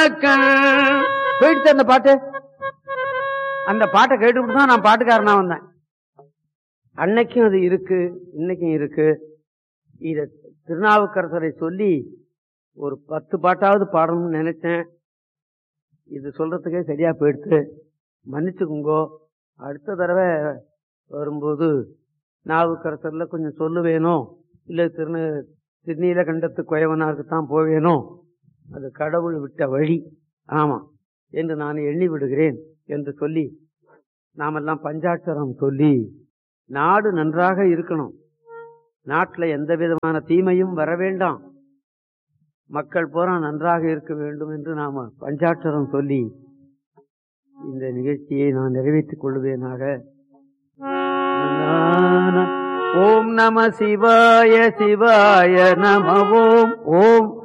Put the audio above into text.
போயிடுச்சு அந்த பாட்டு அந்த பாட்டை கேட்டுவிட்டு தான் நான் பாட்டுக்காரனா வந்தேன் அன்னைக்கும் அது இருக்கு இன்னைக்கும் இருக்கு இத திருநாவுக்கரசரை சொல்லி ஒரு பத்து பாட்டாவது பாடணும்னு நினைச்சேன் இது சொல்றதுக்கே சரியா போயிடுச்சு மன்னிச்சுக்குங்கோ அடுத்த தடவை வரும்போது நாவுக்கரசர்ல கொஞ்சம் சொல்லுவேனோ இல்ல திரு திருநீலகண்டத்து குயவனாருக்கு தான் போவேனோ அது கடவுள் விட்ட வழி ஆமா என்று நான் எண்ணி விடுகிறேன் என்று சொல்லி நாமெல்லாம் பஞ்சாட்சரம் சொல்லி நாடு நன்றாக இருக்கணும் நாட்டுல எந்த விதமான தீமையும் வர வேண்டாம் மக்கள் பூரா நன்றாக இருக்க வேண்டும் என்று நாம பஞ்சாட்சரம் சொல்லி இந்த நிகழ்ச்சியை நான் நிறைவேற்றிக் கொள்வேனாக ஓம் நம சிவாய சிவாய நம ஓம் ஓம்